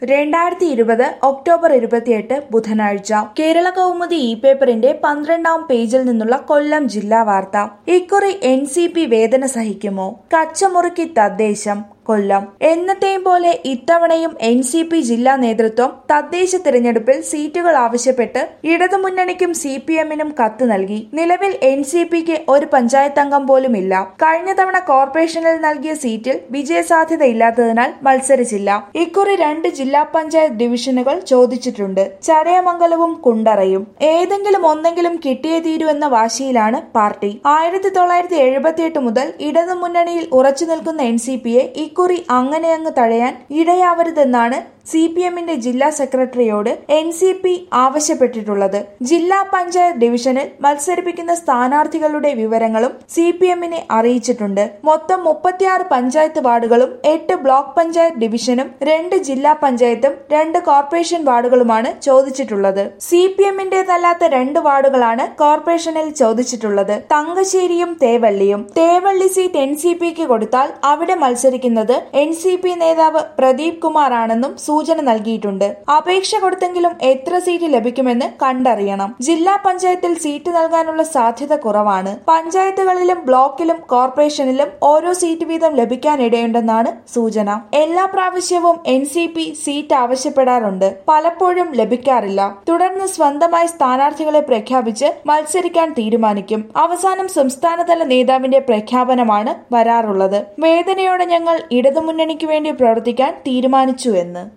രണ്ടായിരത്തി ഇരുപത് ഒക്ടോബർ ഇരുപത്തിയെട്ട് ബുധനാഴ്ച കേരള കൗമുദി ഇ പേപ്പറിന്റെ പന്ത്രണ്ടാം പേജിൽ നിന്നുള്ള കൊല്ലം ജില്ലാ വാർത്ത ഇക്കുറി എൻ സി പി വേദന സഹിക്കുമോ കച്ചമുറുക്കി തദ്ദേശം കൊല്ലം എന്നത്തെയും പോലെ ഇത്തവണയും എൻ സി പി ജില്ലാ നേതൃത്വം തദ്ദേശ തിരഞ്ഞെടുപ്പിൽ സീറ്റുകൾ ആവശ്യപ്പെട്ട് ഇടതുമുന്നണിക്കും സി പി എമ്മിനും കത്ത് നൽകി നിലവിൽ എൻ സി പിക്ക് ഒരു പഞ്ചായത്ത് അംഗം പോലും ഇല്ല കഴിഞ്ഞ തവണ കോർപ്പറേഷനിൽ നൽകിയ സീറ്റിൽ വിജയസാധ്യത ഇല്ലാത്തതിനാൽ മത്സരിച്ചില്ല ഇക്കുറി രണ്ട് ജില്ലാ പഞ്ചായത്ത് ഡിവിഷനുകൾ ചോദിച്ചിട്ടുണ്ട് ചടയമംഗലവും കുണ്ടറയും ഏതെങ്കിലും ഒന്നെങ്കിലും കിട്ടിയേ തീരൂ എന്ന വാശിയിലാണ് പാർട്ടി ആയിരത്തി തൊള്ളായിരത്തി എഴുപത്തിയെട്ട് മുതൽ ഇടതുമുന്നണിയിൽ ഉറച്ചു നിൽക്കുന്ന എൻ സി പിയെ ഇക്കുറി അങ്ങനെ അങ്ങ് തഴയാൻ ഇടയാവരുതെന്നാണ് സി പി എമ്മിന്റെ ജില്ലാ സെക്രട്ടറിയോട് എൻ സി പി ആവശ്യപ്പെട്ടിട്ടുള്ളത് ജില്ലാ പഞ്ചായത്ത് ഡിവിഷനിൽ മത്സരിപ്പിക്കുന്ന സ്ഥാനാർത്ഥികളുടെ വിവരങ്ങളും സി പി എമ്മിനെ അറിയിച്ചിട്ടുണ്ട് മൊത്തം മുപ്പത്തിയാറ് പഞ്ചായത്ത് വാർഡുകളും എട്ട് ബ്ലോക്ക് പഞ്ചായത്ത് ഡിവിഷനും രണ്ട് ജില്ലാ പഞ്ചായത്തും രണ്ട് കോർപ്പറേഷൻ വാർഡുകളുമാണ് ചോദിച്ചിട്ടുള്ളത് സി പി എമ്മിന്റേതല്ലാത്ത രണ്ട് വാർഡുകളാണ് കോർപ്പറേഷനിൽ ചോദിച്ചിട്ടുള്ളത് തങ്കശ്ശേരിയും തേവള്ളിയും തേവള്ളി സീറ്റ് എൻ സി പിക്ക് കൊടുത്താൽ അവിടെ മത്സരിക്കുന്നത് എൻ സി പി നേതാവ് പ്രദീപ് കുമാർ ആണെന്നും സൂചന നൽകിയിട്ടുണ്ട് അപേക്ഷ കൊടുത്തെങ്കിലും എത്ര സീറ്റ് ലഭിക്കുമെന്ന് കണ്ടറിയണം ജില്ലാ പഞ്ചായത്തിൽ സീറ്റ് നൽകാനുള്ള സാധ്യത കുറവാണ് പഞ്ചായത്തുകളിലും ബ്ലോക്കിലും കോർപ്പറേഷനിലും ഓരോ സീറ്റ് വീതം ലഭിക്കാനിടയുണ്ടെന്നാണ് സൂചന എല്ലാ പ്രാവശ്യവും എൻ സി പി സീറ്റ് ആവശ്യപ്പെടാറുണ്ട് പലപ്പോഴും ലഭിക്കാറില്ല തുടർന്ന് സ്വന്തമായി സ്ഥാനാർത്ഥികളെ പ്രഖ്യാപിച്ച് മത്സരിക്കാൻ തീരുമാനിക്കും അവസാനം സംസ്ഥാനതല നേതാവിന്റെ പ്രഖ്യാപനമാണ് വരാറുള്ളത് വേദനയോടെ ഞങ്ങൾ ഇടതുമുന്നണിക്ക് വേണ്ടി പ്രവർത്തിക്കാൻ തീരുമാനിച്ചു എന്ന്